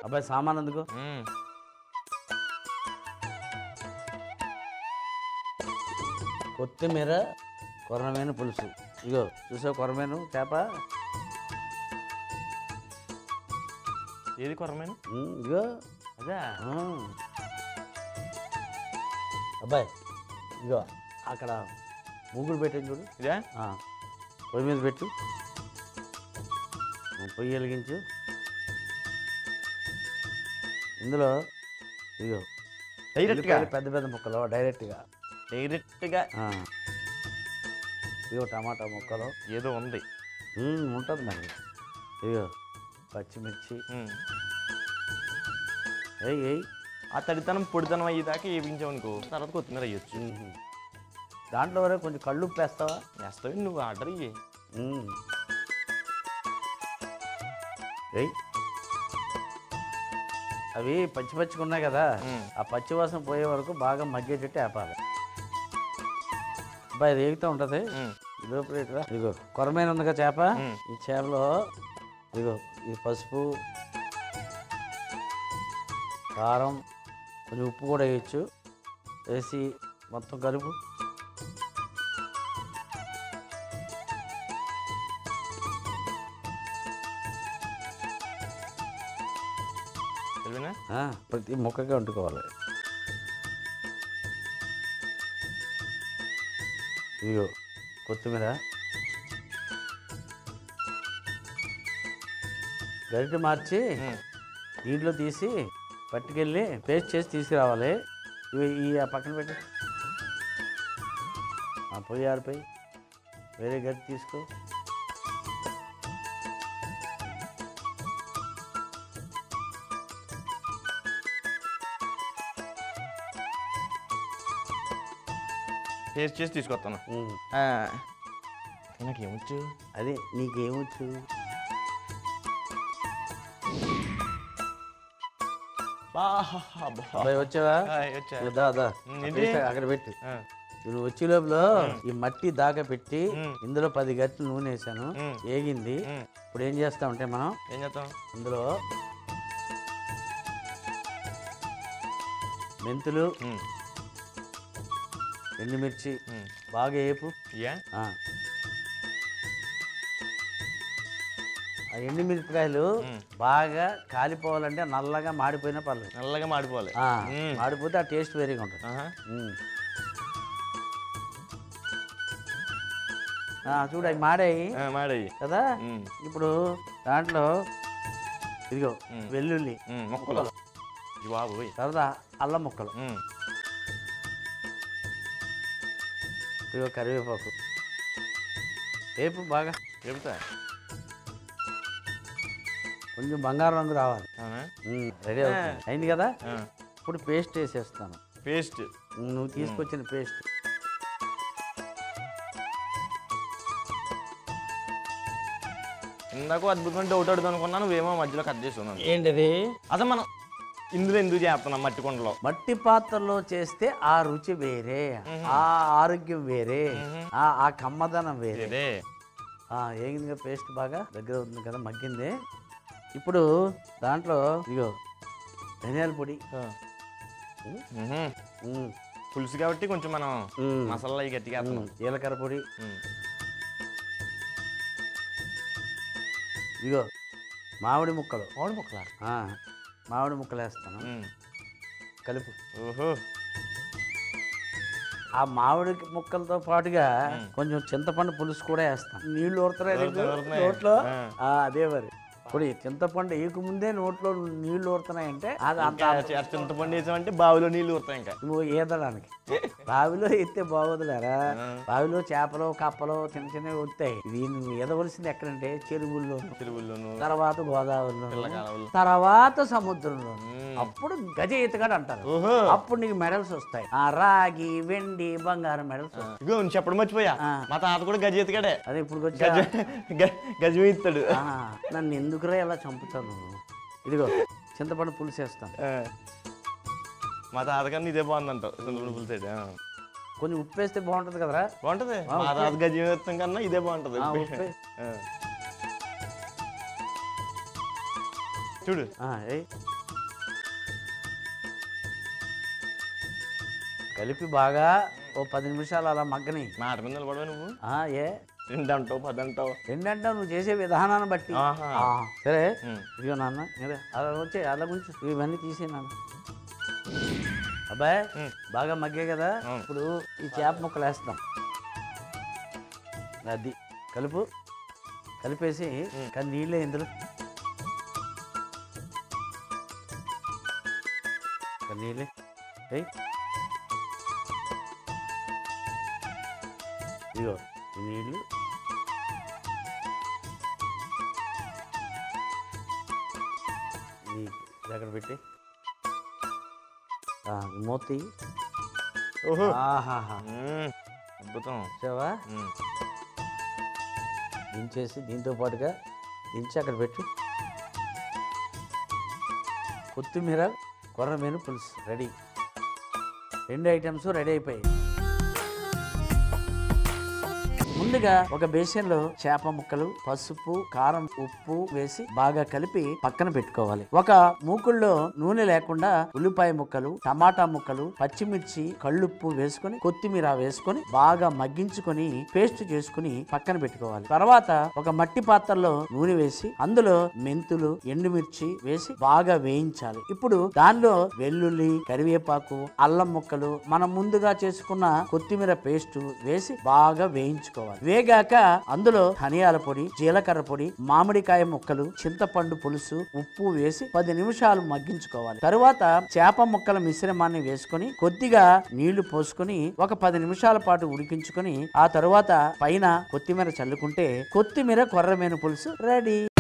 అబ్బాయి సామాన్ ఎందుకు మ్మ్. కొత్తిమీర కొరమేను పులుసు ఇగో చూసావు కొరమేను చేప ఏది కొరమేను ఉమ్, ఇగో అదే ఆ. అబ్బాయి ఇగో అక్కడ మూగుడు పెట్టాను చూడు ఇదే ఆ, పొయ్యి మీద పెట్టు ఆ, పొయ్యి వెలిగించు ఇందులో ఇగో డైరెక్ట్గా ఉల్లిపాయలు పెద్ద పెద్ద ముక్కలు డైరెక్ట్గా డైరెక్ట్గా ఆ. ఇగో టమాటా ముక్కలు ఏదో ఉంది ఉమ్, ఉంటుంది మరి ఇగో పచ్చిమిర్చి మ్మ్. ఏయ్ ఏయ్ ఆ తడితనం పొడితనం అయ్యేదాకా వేయించామనుకో తర్వాత కొత్తిమీర వేయొచ్చు ఉహు. దాంట్లో వరకు కొంచెం కళ్ళు ఉప్పు వేస్తావా వేస్తావు నువ్వు ఆర్డర్ ఇయ్యి ఉమ్. ఏయ్ అవి పచ్చి పచ్చిగా ఉన్నాయి కదా మ్మ్. ఆ పచ్చి వాసన పోయే వరకు బాగా మగ్గేటట్టు వేపాలి అబ్బాయి ఇది ఏగుతూ ఉంటుంది మ్మ్. లోపల ఇట్లా ఇదిగో కొరమైన ఉందిగా చేప మ్మ్. ఈ చేపలో ఇదిగో ఈ పసుపు కారం కొంచెం ఉప్పు కూడా వేయచ్చు వేసి మొత్తం కలుపు తెలివినా ఆ, ప్రతి మొక్కగా వండుకోవాలి ఇదిగో కొత్తిమీర గరిటె మార్చి మ్మ్. దీంట్లో తీసి పట్టుకెళ్ళి పేస్ట్ చేసి తీసుకురావాలి ఇవి ఈ ఆ పక్కన పెట్టి ఆ పొయ్యి ఆరిపోయి వేరే గరిటె తీసుకో టేస్ట్ చేసి తీసుకొస్తాను ఉమ్. ఆ, నాకు ఏమొచ్చు అదే నీకేమొచ్చు బా బా. అబ్బాయి వచ్చావా హాయ్, వచ్చా ఇదిగో దా దా ఉమ్, ఆ ఏంటి? పేస్ట్ అక్కడ పెట్టు ఆ, నువ్వు వచ్చే లోపల ఈ మట్టి దాకా పెట్టి ఉమ్. ఇందులో పది గట్లు నూనె వేసాను ఉమ్. ఏగింది ఉమ్. ఇప్పుడు ఏం చేస్తామంటే మనం ఏం చేస్తాం ఇందులో మెంతులు ఉమ్, ఎండుమిర్చి ఉమ్. బాగా వేపు ఇయ్యా ఆ. ఆ ఎండుమిరపకాయలు ఉమ్. బాగా కాలిపోవాలంటే నల్లగా మాడిపోయినా పర్లేదు నల్లగా మాడిపోవాలి ఆ, ఉమ్. మాడిపోతే ఆ టేస్ట్ వేరేగా ఉంటుంది ఆహా. ఉమ్. ఆ, చూడు అవి మాడాయి ఆ, మాడయ్యి కదా ఉమ్, ఇప్పుడు దాంట్లో ఇదిగో ఉమ్. వెల్లుల్లి ఉమ్, మొక్కలు ఈ బాబోయ్ తర్వాత అల్లం ముక్కలు ఉమ్, ఇదిగో కరివేపాకు వేపు బాగా చెబుతా కొంచెం బంగారం రంగు రావాలి అవునా ఉమ్, రెడీ అవుతుంది అయింది కదా ఆ, ఇప్పుడు పేస్ట్ వేసేస్తాను పేస్ట్ ఉమ్, నువ్వు తీసుకొచ్చిన పేస్ట్ ఇందాక అద్భుతమైన డౌట్ అడుగుదాం అనుకున్నాను నువ్వేమో మధ్యలో కట్ చేస్తున్నాను ఏంటిది అదే మనం ఇందులో ఎందుకు చేస్తున్నాం మట్టి కొండలో మట్టి పాత్రలో చేస్తే ఆ రుచి వేరే ఆ ఆరోగ్యం వేరే ఆ ఆ కమ్మదనం వేరే ఇదే ఆ, ఏగిందిగా పేస్ట్ బాగా దగ్గర అవుతుంది కదా మగ్గింది ఇప్పుడు దాంట్లో ఇదిగో ధనియాల పొడి ఆ. ఉమ్, మ్హూ. ఉమ్, పులుసు కాబట్టి కొంచెం మనం ఉమ్, మసాలా అవి గట్టిగా ఉమ్, వేస్తున్నాం జీలకర్ర పొడి ఉమ్. ఇదిగో మామిడి ముక్కలు మామిడి ముక్కలా ఆ, మామిడి ముక్కలు వేస్తాను ఉమ్. కలుపు ఓహో ఆ మామిడి ముక్కలతో పాటుగా ఉమ్. కొంచెం చింతపండు పులుసు కూడా వేస్తాను నీళ్లు ఊరుతున్నాయి నీకు? ఊరుతున్నాయి, ఊరుతున్నాయి. నోట్లో ఆ. ఆ, అదే మరి ఇప్పుడు ఈ చింతపండు వేయక ముందే నోట్లో నీళ్లు ఊరుతున్నాయంటే అది అంత ఇంకా చింతపండు వేసామంటే బావిలో నీళ్ళు ఊరుతాయి ఇంకా నువ్వు ఈదడానికి బావిలో ఎత్తే బాగోదులేరా ఆ. బావిలో చేపలు కప్పలు చిన్న చిన్నవి వస్తాయి ఇది నువ్వు ఎదవలసింది ఎక్కడంటే చెరువుల్లో చెరువుల్లోను తర్వాత గోదావరిలో పిల్లకాలంలో తర్వాత సముద్రంలో మ్మ్. అప్పుడు గజ ఈతగాడు అంటారు ఓహో అప్పుడు నీకు మెడల్స్ వస్తాయి ఆ రాగి వెండి బంగారం మెడల్స్ వస్తాయి ఇగో నువ్వు చెప్పడం మర్చిపోయా ఆ. మా తాత కూడా గజ ఎత్తుకాడే అదే ఇప్పుడు వచ్చా గజ గ- గజం ఇస్తాడు ఆ, నన్ను ఎందుకురా ఇలా చంపుతావు నువ్వు ఇదిగో చింతపండు పులుసు వేస్తాను ఆ. మా తాతకన్నా ఇదే బాగుందంటావు చింతపండు పులుసు ఆ. కొంచెం ఉప్పు వేస్తే బాగుంటుంది కదరా బాగుంటది ఆ, మా ఉప్పే. తాత గజం ఎత్తం కన్నా ఇదే బాగుంటది ఆ, ఉప్పే. ఆ. చూడు ఆ, ఏయ్ కలిపి బాగా ఓ పది నిమిషాలు అలా మగ్గని మాట మీద నిలబడవా నువ్వు ఆ, ఏ రెండు అంటావు పది అంటావు ఏంటంటే నువ్వు చేసే విధానాన్ని బట్టి ఆహా. ఆ, సరే ఉమ్. ఇదిగో నాన్న ఇదే అలా వచ్చే అలా గురించి ఇవన్నీ తీసే నాన్న అబ్బాయి ఉమ్. బాగా మగ్గే కదా అవును. ఇప్పుడు ఈ చేప ముక్కలు వేస్తాం అది కలుపు కలిపేసి కానీ నీళ్ళే ఇందులో ఇంకా నీళ్ళే ఏయ్ ఇదిగో ఈ నీళ్ళు ఈ ఇది అక్కడ పెట్టి ఆ, ఈ మూత తీయి. ఓహో ఆహాహా ఉమ్. అద్భుతం చూసావా ఉమ్. దించేసి దీంతో పాటుగా దించి అక్కడ పెట్టు కొత్తిమీర కొర్రమీన పులుసు రెడీ రెండు ఐటమ్స్ రెడీ అయిపోయాయి ముందుగా ఒక బేసిన్లో చేప ముక్కలు పసుపు కారం ఉప్పు వేసి బాగా కలిపి పక్కన పెట్టుకోవాలి ఒక మూకుల్లో నూనె లేకుండా ఉల్లిపాయ ముక్కలు టమాటా ముక్కలు పచ్చిమిర్చి కళ్ళుప్పు వేసుకొని కొత్తిమీర వేసుకొని బాగా మగ్గించుకొని పేస్ట్ చేసుకుని పక్కన పెట్టుకోవాలి తర్వాత ఒక మట్టి పాత్రలో నూనె వేసి అందులో మెంతులు ఎండుమిర్చి వేసి బాగా వేయించాలి ఇప్పుడు దానిలో వెల్లుల్లి కరివేపాకు అల్లం ముక్కలు మనం ముందుగా చేసుకున్న కొత్తిమీర పేస్ట్ వేసి బాగా వేయించుకోవాలి వేగాక అందులో ధనియాల పొడి జీలకర్ర పొడి మామిడికాయ ముక్కలు చింతపండు పులుసు ఉప్పు వేసి పది నిమిషాలు మగ్గించుకోవాలి తరువాత చేప ముక్కల మిశ్రమాన్ని వేసుకొని కొద్దిగా నీళ్లు పోసుకొని ఒక పది నిమిషాల పాటు ఉడికించుకొని ఆ తరువాత పైన కొత్తిమీర చల్లుకుంటే కొత్తిమీర కొర్రమీన పులుసు రెడీ